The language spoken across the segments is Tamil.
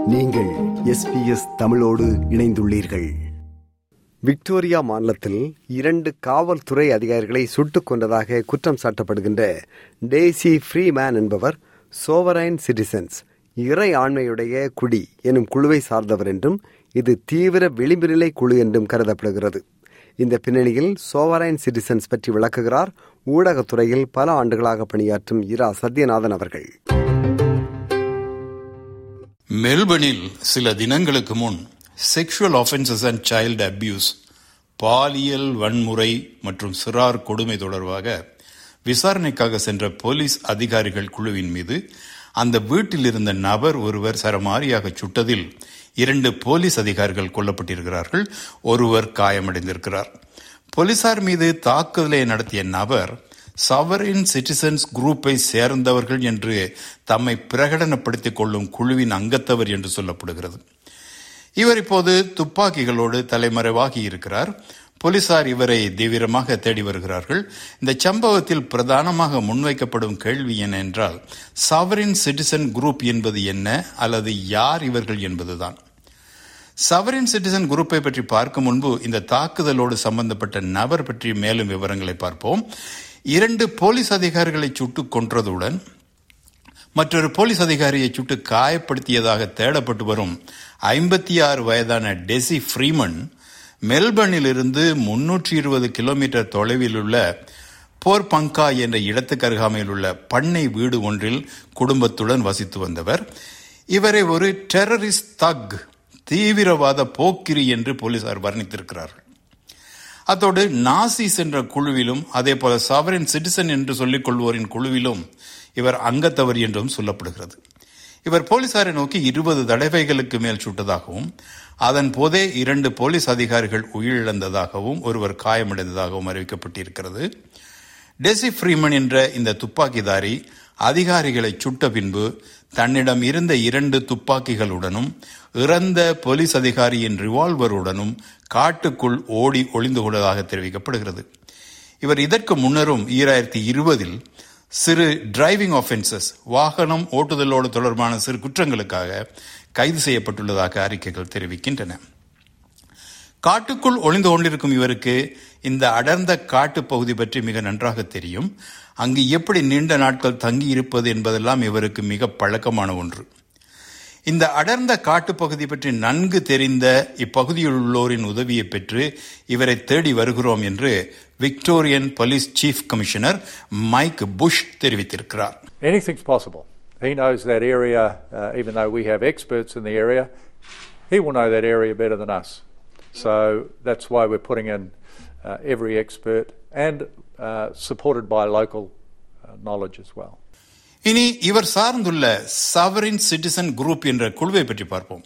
நீங்கள் எஸ்பிஎஸ் தமிழோடு இணைந்துள்ளீர்கள் விக்டோரியா மாநிலத்தில் இரண்டு காவல்துறை அதிகாரிகளை சுட்டுக் கொண்டதாக குற்றம் சாட்டப்படுகின்ற டேசி ஃப்ரீமேன் என்பவர் சோவரைன் சிட்டிசன்ஸ் இறை ஆண்மையுடைய குடி எனும் குழுவை சார்ந்தவர் என்றும் இது தீவிர விளிம்பு நிலை குழு என்றும் கருதப்படுகிறது இந்த பின்னணியில் சோவரைன் சிட்டிசன்ஸ் பற்றி விளக்குகிறார் ஊடகத்துறையில் பல ஆண்டுகளாக பணியாற்றும் இரா சத்யநாதன் அவர்கள் மெல்பர்னில் சில தினங்களுக்கு முன் sexual offences and child abuse பாலியல் வன்முறை மற்றும் சிறார் கொடுமை தொடர்பாக விசாரணைக்காக சென்ற போலீஸ் அதிகாரிகள் குழுவின் மீது அந்த வீட்டில் இருந்த நபர் ஒருவர் சரமாரியாக சுட்டதில் இரண்டு போலீஸ் அதிகாரிகள் கொல்லப்பட்டிருக்கிறார்கள் ஒருவர் காயமடைந்திருக்கிறார் போலீசார் மீது தாக்குதலை நடத்திய நபர் சவரின் சிட்டிசன்ஸ் குரூப்பை சேர்ந்தவர்கள் என்று தம்மை பிரகடனப்படுத்திக் கொள்ளும் குழுவின் அங்கத்தவர் என்று சொல்லப்படுகிறது இவர் இப்போது துப்பாக்கிகளோடு தலைமறைவாகி இருக்கிறார் போலீசார் இவரை தீவிரமாக தேடி வருகிறார்கள் இந்த சம்பவத்தில் பிரதானமாக முன்வைக்கப்படும் கேள்வி என்ன என்றால் சவரின் சிட்டிசன் குரூப் என்பது என்ன அல்லது யார் இவர்கள் என்பதுதான் சவரின் சிட்டிசன் குரூப்பை பற்றி பார்க்கும் முன்பு இந்த தாக்குதலோடு சம்பந்தப்பட்ட நபர் பற்றி மேலும் விவரங்களை பார்ப்போம் இரண்டு போலீஸ் அதிகாரிகளை சுட்டுக் கொன்றதுடன் மற்றொரு போலீஸ் அதிகாரியை சுட்டு காயப்படுத்தியதாக தேடப்பட்டு வரும் ஐம்பத்தி ஆறு வயதான டெசி ஃப்ரீமன் மெல்பர்னில் இருந்து முன்னூற்றி இருபது கிலோமீட்டர் தொலைவில் உள்ள போர் பங்கா என்ற இடத்துக்கு அருகாமையில் உள்ள பண்ணை வீடு ஒன்றில் குடும்பத்துடன் வசித்து வந்தவர் இவரை ஒரு டெரரிஸ்ட் தக் தீவிரவாத போக்கிரி என்று போலீசார் வர்ணித்திருக்கிறார்கள் அத்தோடு நாசிஸ் என்ற குழுவிலும் அதே போல சாவரின் சிட்டிசன் என்று சொல்லிக் கொள்வோரின் குழுவிலும் இவர் அங்கத்தவர் என்றும் சொல்லப்படுகிறது இவர் போலீசாரை நோக்கி இருபது தடவைகளுக்கு மேல் சுட்டதாகவும் அதன் போதே இரண்டு போலீஸ் அதிகாரிகள் உயிரிழந்ததாகவும் ஒருவர் காயமடைந்ததாகவும் அறிவிக்கப்பட்டிருக்கிறது டெசி ஃப்ரீமன் என்ற இந்த துப்பாக்கிதாரி அதிகாரிகளை சுட்ட பின்பு தன்னிடம் இருந்த இரண்டு துப்பாக்கிகளுடனும் இறந்த போலீஸ் அதிகாரியின் ரிவால்வருடனும் காட்டுக்குள் ஓடி ஒளிந்து கொண்டதாக தெரிவிக்கப்படுகிறது இவர் இதற்கு முன்னரும் ஈராயிரத்தி இருபதில் சிறு டிரைவிங் ஆஃபென்சஸ் வாகனம் ஓட்டுதலோடு தொடர்பான சிறு குற்றங்களுக்காக கைது செய்யப்பட்டுள்ளதாக அறிக்கைகள் தெரிவிக்கின்றன காட்டுக்குள் ஒளிந்து கொண்டிருக்கும் இவருக்கு இந்த அடர்ந்த காட்டு பகுதி பற்றி மிக நன்றாக தெரியும் அங்கு எப்படி நீண்ட நாட்கள் தங்கி இருப்பது என்பதெல்லாம் இவருக்கு மிக பழக்கமான ஒன்று இந்த அடர்ந்த காட்டுப்பகுதி பற்றி நன்கு தெரிந்த இப்பகுதியில் உள்ளோரின் உதவியை பெற்று இவரை தேடி வருகிறோம் என்று Victorian police chief commissioner Mike Bush தெரிவித்திருக்கிறார் Anything's possible. He knows that area, uh, even though we have experts in the area, he will know that area better than us. So that's why we're putting in uh, every expert and uh, supported by local uh, knowledge as well. இனி இவர் சார்ந்துள்ள சவரின் சிட்டிசன் குரூப் என்ற குழுவை பற்றி பார்ப்போம்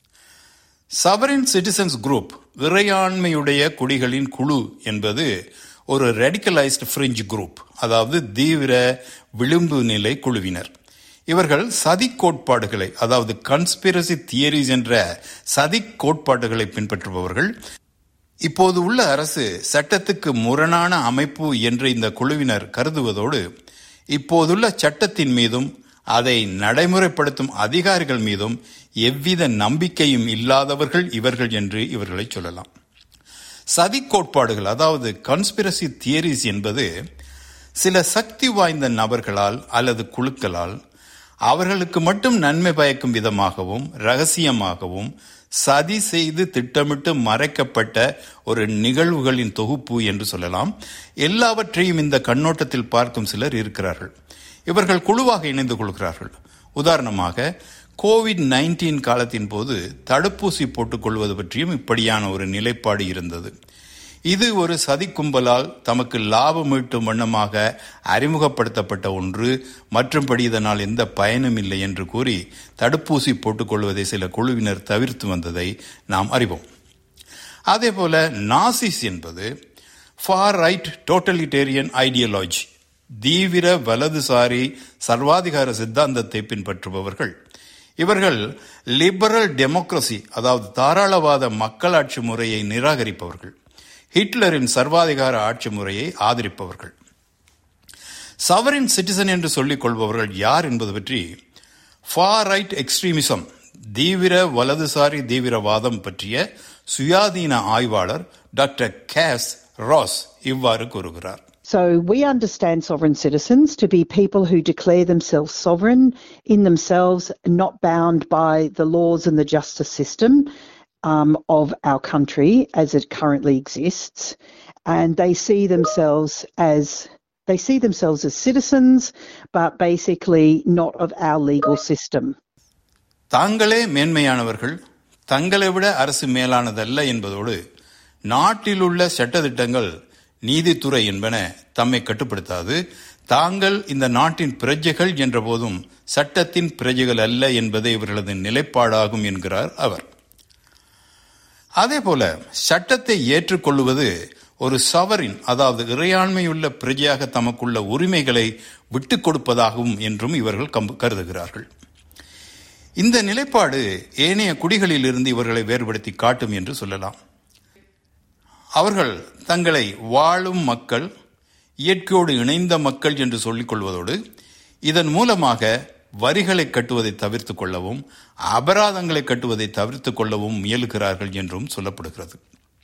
சவரின் சிட்டிசன்ஸ் குரூப் இறையாண்மையுடைய குடிகளின் குழு என்பது ஒரு ரெடிக்கலைஸ்டு ஃப்ரிஞ்ச் குரூப் அதாவது தீவிர விளிம்பு நிலை குழுவினர் இவர்கள் சதி கோட்பாடுகளை அதாவது கன்ஸ்பிரசி தியரிஸ் என்ற சதி கோட்பாடுகளை பின்பற்றுபவர்கள் இப்போது உள்ள அரசு சட்டத்துக்கு முரணான அமைப்பு என்று இந்த குழுவினர் கருதுவதோடு இப்போதுள்ள சட்டத்தின் மீதும் அதை நடைமுறைப்படுத்தும் அதிகாரிகள் மீதும் எவ்வித நம்பிக்கையும் இல்லாதவர்கள் இவர்கள் என்று இவர்களை சொல்லலாம் சதி கோட்பாடுகள் அதாவது கன்ஸ்பிரசி தியரிஸ் என்பது சில சக்தி வாய்ந்த நபர்களால் அல்லது குழுக்களால் அவர்களுக்கு மட்டும் நன்மை பயக்கும் விதமாகவும் ரகசியமாகவும் சதி செய்து திட்டமிட்டு மறைக்கப்பட்ட ஒரு நிகழ்வுகளின் தொகுப்பு என்று சொல்லலாம் எல்லாவற்றையும் இந்த கண்ணோட்டத்தில் பார்க்கும் சிலர் இருக்கிறார்கள் இவர்கள் குழுவாக இணைந்து கொள்கிறார்கள் உதாரணமாக கோவிட் நைன்டீன் காலத்தின் போது தடுப்பூசி போட்டுக் கொள்வது பற்றியும் இப்படியான ஒரு நிலைப்பாடு இருந்தது இது ஒரு சதி கும்பலால் தமக்கு லாபம் ஈட்டும் வண்ணமாக அறிமுகப்படுத்தப்பட்ட ஒன்று மற்றும்படி இதனால் எந்த பயனும் இல்லை என்று கூறி தடுப்பூசி போட்டுக்கொள்வதை சில குழுவினர் தவிர்த்து வந்ததை நாம் அறிவோம் அதேபோல நாசிஸ் என்பது ஃபார் ரைட் டோட்டலிட்டேரியன் ஐடியாலஜி தீவிர வலதுசாரி சர்வாதிகார சித்தாந்தத்தை பின்பற்றுபவர்கள் இவர்கள் லிபரல் டெமோக்ரசி அதாவது தாராளவாத மக்களாட்சி முறையை நிராகரிப்பவர்கள் ஹிட்லரின் சர்வாதிகார ஆட்சி முறையை ஆதரிப்பவர்கள் சவரின் சிட்டிசன் என்று சொல்லிக் கொள்பவர்கள் யார் என்பது பற்றி ஃபார் ரைட் எக்ஸ்ட்ரீமிசம் தீவிர வலதுசாரி தீவிரவாதம் பற்றிய சுயாதீன ஆய்வாளர் டாக்டர் கேஸ் ராஸ் இவ்வாறு கூறுகிறார் So we understand sovereign citizens to be people who declare themselves sovereign in themselves, not bound by the laws and the justice system um, of our country as it currently exists, and they see themselves as they see themselves as citizens, but basically not of our legal system. தாங்களே மேன்மையானவர்கள் தங்களை விட அரசு மேலானதல்ல என்பதோடு நாட்டில் உள்ள சட்டத்திட்டங்கள் நீதித்துறை என்பன தம்மை கட்டுப்படுத்தாது தாங்கள் இந்த நாட்டின் பிரஜைகள் என்ற போதும் சட்டத்தின் பிரஜைகள் அல்ல என்பதே இவர்களது நிலைப்பாடாகும் என்கிறார் அவர் அதேபோல சட்டத்தை ஏற்றுக்கொள்வது ஒரு சவரின் அதாவது இறையாண்மையுள்ள பிரஜையாக தமக்குள்ள உரிமைகளை விட்டுக் கொடுப்பதாகும் என்றும் இவர்கள் கருதுகிறார்கள் இந்த நிலைப்பாடு ஏனைய குடிகளில் இருந்து இவர்களை வேறுபடுத்தி காட்டும் என்று சொல்லலாம் அவர்கள் தங்களை வாழும் மக்கள் இயற்கையோடு இணைந்த மக்கள் என்று சொல்லிக் கொள்வதோடு இதன் மூலமாக வரிகளை கட்டுவதை தவிர்த்து கொள்ளவும் அபராதங்களை கட்டுவதை தவிர்த்து கொள்ளவும் முயலுகிறார்கள் என்றும் சொல்லப்படுகிறது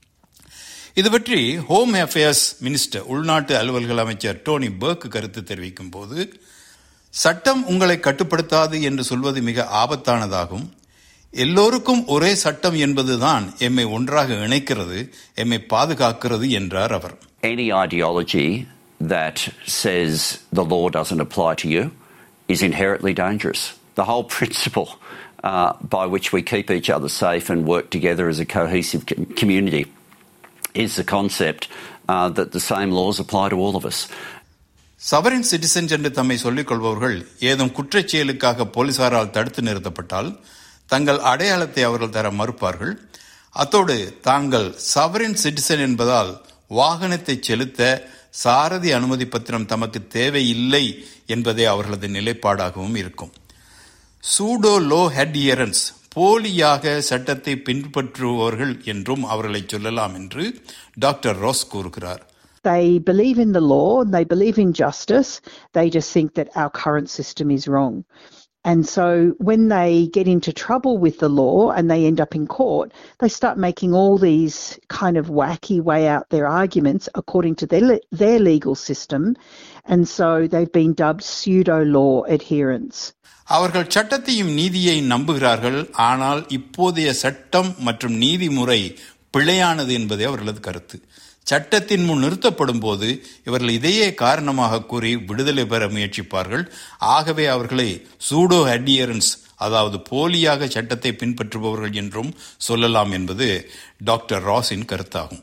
இது பற்றி ஹோம் அஃபேர்ஸ் மினிஸ்டர் உள்நாட்டு அலுவல்கள் அமைச்சர் டோனி பர்க் கருத்து தெரிவிக்கும் போது சட்டம் உங்களை கட்டுப்படுத்தாது என்று சொல்வது மிக ஆபத்தானதாகும் எல்லோருக்கும் ஒரே சட்டம் என்பதுதான் எம்மை ஒன்றாக இணைக்கிறது எம்மை பாதுகாக்கிறது என்றார் அவர் Any ideology that says the law doesn't apply to you is inherently dangerous. The whole principle uh, by which we keep each other safe and work together as a cohesive community is the concept uh, that the same laws apply to all of us. Sovereign citizen என்று தம்மை சொல்லிக் கொள்பவர்கள் ஏதும் குற்றச் செயலுக்காக போலீசாரால் தடுத்து நிறுத்தப்பட்டால் தங்கள் அடையாளத்தை அவர்கள் தர மறுப்பார்கள் அத்தோடு தாங்கள் சவரின் சிட்டிசன் என்பதால் வாகனத்தை செலுத்த சாரதி அனுமதி பத்திரம் தமக்கு தேவையில்லை என்பதே அவர்களது நிலைப்பாடாகவும் இருக்கும் சூடோ லோ ஹெட்இயரன்ஸ் போலியாக சட்டத்தை பின்பற்றுபவர்கள் என்றும் அவர்களை சொல்லலாம் என்று டாக்டர் ரோஸ் கூறுகிறார் They believe in the law and they believe in justice. They just think that our current system is wrong. And so when they get into trouble with the law and they end up in court, they start making all these kind of wacky way out their arguments according to their, their legal system. And so they've been dubbed pseudo law adherents. அவர்கள் சட்டத்தையும் நீதியை நம்புகிறார்கள் ஆனால் இப்போதைய சட்டம் மற்றும் நீதிமுறை பிழையானது என்பதே அவர்களது கருத்து சட்டத்தின் முன் நிறுத்தப்படும் போது இவர்கள் இதையே காரணமாக கூறி விடுதலை பெற முயற்சிப்பார்கள் ஆகவே அவர்களை சூடோ அடியரன்ஸ் அதாவது போலியாக சட்டத்தை பின்பற்றுபவர்கள் என்றும் சொல்லலாம் என்பது டாக்டர் ராஸின் கருத்தாகும்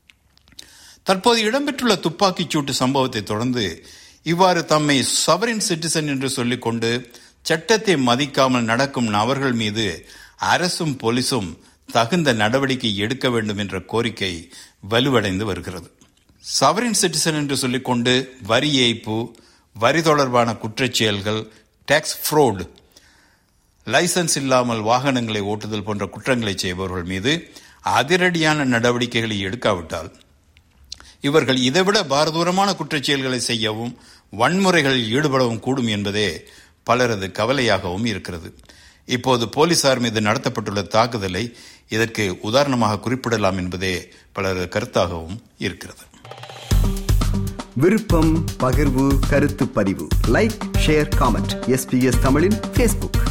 தற்போது இடம்பெற்றுள்ள துப்பாக்கிச் சூட்டு சம்பவத்தை தொடர்ந்து இவ்வாறு தம்மை சவரின் சிட்டிசன் என்று சொல்லிக்கொண்டு சட்டத்தை மதிக்காமல் நடக்கும் நபர்கள் மீது அரசும் போலீசும் தகுந்த நடவடிக்கை எடுக்க வேண்டும் என்ற கோரிக்கை வலுவடைந்து வருகிறது சவரின் சிட்டிசன் என்று சொல்லிக்கொண்டு வரி ஏய்ப்பு வரி தொடர்பான குற்றச் செயல்கள் டாக்ஸ் ஃப்ரோட் லைசன்ஸ் இல்லாமல் வாகனங்களை ஓட்டுதல் போன்ற குற்றங்களை செய்பவர்கள் மீது அதிரடியான நடவடிக்கைகளை எடுக்காவிட்டால் இவர்கள் இதைவிட பாரதூரமான குற்றச் செயல்களை செய்யவும் வன்முறைகளில் ஈடுபடவும் கூடும் என்பதே பலரது கவலையாகவும் இருக்கிறது இப்போது போலீசார் மீது நடத்தப்பட்டுள்ள தாக்குதலை இதற்கு உதாரணமாக குறிப்பிடலாம் என்பதே பலரது கருத்தாகவும் இருக்கிறது விருப்பம் பகிர்வு கருத்து பதிவு லைக் ஷேர் காமெண்ட் எஸ்பிஎஸ் தமிழின் ஃபேஸ்புக்